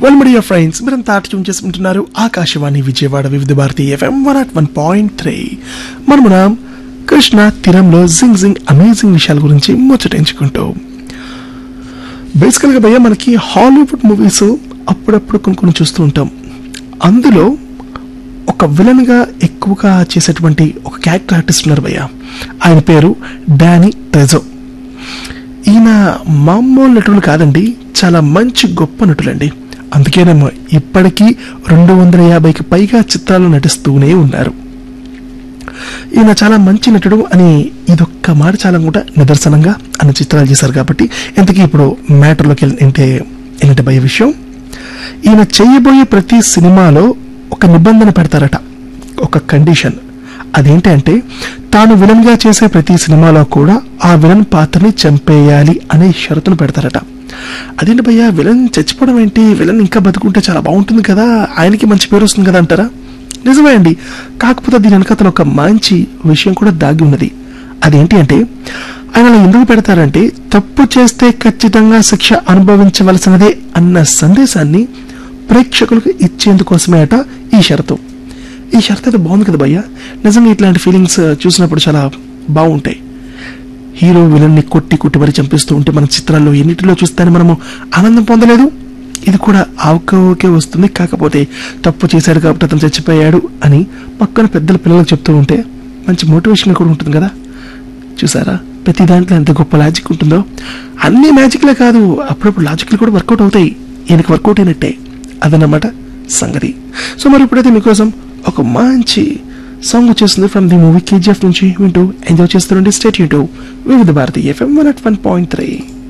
well media friends మీరంతా tune చేసుకుంటున్నారు Akashvani Vijayawada Vividh Bharati FM one at one point three మనం మనం కృష్ణ తీరంలో జింగ్ జింగ్ అమేజింగ్ విషయాల గురించి ముచ్చటించుకుంటూ బేసికల్గా భయ్య మనకి హాలీవుడ్ మూవీస్ అప్పుడప్పుడు కొన్ని కొన్ని చూస్తూ ఉంటాం అందులో ఒక విలన్ గా ఎక్కువగా చేసేటువంటి ఒక క్యారెక్టర్ ఆర్టిస్ట్ ఉన్నారు భయ్య ఆయన పేరు డానీ ట్రెజో ఈయన మామూలు నటులు కాదండి చాలా మంచి గొప్ప నటులండి అందుకేనేమో ఇప్పటికీ రెండు వందల యాభైకి పైగా చిత్రాలు నటిస్తూనే ఉన్నారు ఈయన చాలా మంచి నటుడు అని ఇదొక్క మాట చాలా కూడా నిదర్శనంగా అన్ని చిత్రాలు చేశారు కాబట్టి ఇంతకీ ఇప్పుడు మ్యాటర్లోకి వెళ్ళి ఏంటే ఏంటంటే భయ విషయం ఈయన చేయబోయే ప్రతి సినిమాలో ఒక నిబంధన పెడతారట ఒక కండిషన్ అదేంటంటే తాను విలన్ గా చేసే ప్రతి సినిమాలో కూడా ఆ విలన్ పాత్రని చంపేయాలి అనే షరతును పెడతారట అదేంటి భయ్యా విలన్ చచ్చిపోవడం ఏంటి విలన్ ఇంకా బతుకుంటే చాలా బాగుంటుంది కదా ఆయనకి మంచి పేరు వస్తుంది కదా అంటారా నిజమే అండి కాకపోతే దీని వెనకతను ఒక మంచి విషయం కూడా దాగి ఉన్నది అదేంటి అంటే ఆయన అలా ఎందుకు పెడతారంటే తప్పు చేస్తే ఖచ్చితంగా శిక్ష అనుభవించవలసినదే అన్న సందేశాన్ని ప్రేక్షకులకు ఇచ్చేందుకోసమే అట ఈ షరతు ఈ షరతు అయితే బాగుంది కదా భయ్య నిజంగా ఇట్లాంటి ఫీలింగ్స్ చూసినప్పుడు చాలా బాగుంటాయి హీరో విలన్ ని కొట్టి కొట్టి మరి చంపిస్తూ ఉంటే మన చిత్రాల్లో ఎన్నిటిలో చూస్తానే మనము ఆనందం పొందలేదు ఇది కూడా ఆవుకే వస్తుంది కాకపోతే తప్పు చేశాడు కాబట్టి అతను చచ్చిపోయాడు అని పక్కన పెద్దల పిల్లలకు చెప్తూ ఉంటే మంచి మోటివేషన్ కూడా ఉంటుంది కదా చూసారా ప్రతి దాంట్లో ఎంత గొప్ప లాజిక్ ఉంటుందో అన్ని మ్యాజిక్లే కాదు అప్పుడప్పుడు లాజిక్లు కూడా వర్కౌట్ అవుతాయి ఈయనకి వర్కౌట్ అయినట్టే అదన్నమాట సంగతి సో మరి ఇప్పుడైతే మీకోసం ఒక మంచి సాంగ్ వచ్చేస్తుంది ఫ్రమ్ ది మూవీ కేజీఎఫ్ నుంచి వింటూ ఎంజాయ్ చేస్తుండే స్టేట్ యూట్యూబ్ Vividh Bharati FM one at one point three